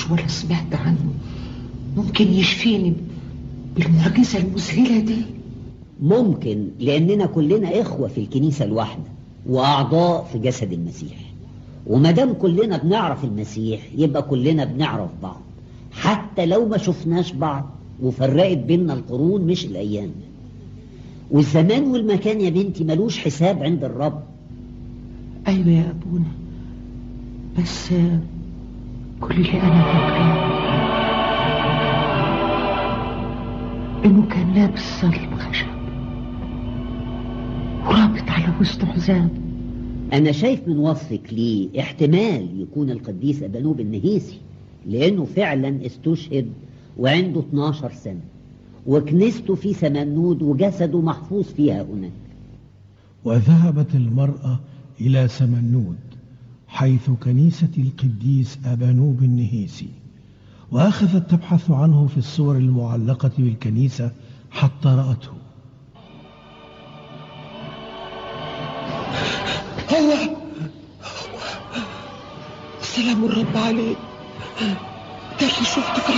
شفتوش ولا سمعت عنه ممكن يشفيني بالمعجزة المذهلة دي ممكن لأننا كلنا إخوة في الكنيسة الواحدة وأعضاء في جسد المسيح وما دام كلنا بنعرف المسيح يبقى كلنا بنعرف بعض حتى لو ما شفناش بعض وفرقت بيننا القرون مش الأيام والزمان والمكان يا بنتي ملوش حساب عند الرب أيوة يا أبونا بس كل اللي أنا فاكراه إنه كان لابس صليب خشب ورابط على وسطه حزام أنا شايف من وصفك ليه احتمال يكون القديس أبانوب النهيسي لأنه فعلا استشهد وعنده 12 سنة وكنيسته في سمنود وجسده محفوظ فيها هناك وذهبت المرأة إلى سمنود حيث كنيسة القديس أبانوب النهيسي وأخذت تبحث عنه في الصور المعلقة بالكنيسة حتى رأته هو سلام الرب عليك ده اللي شفته في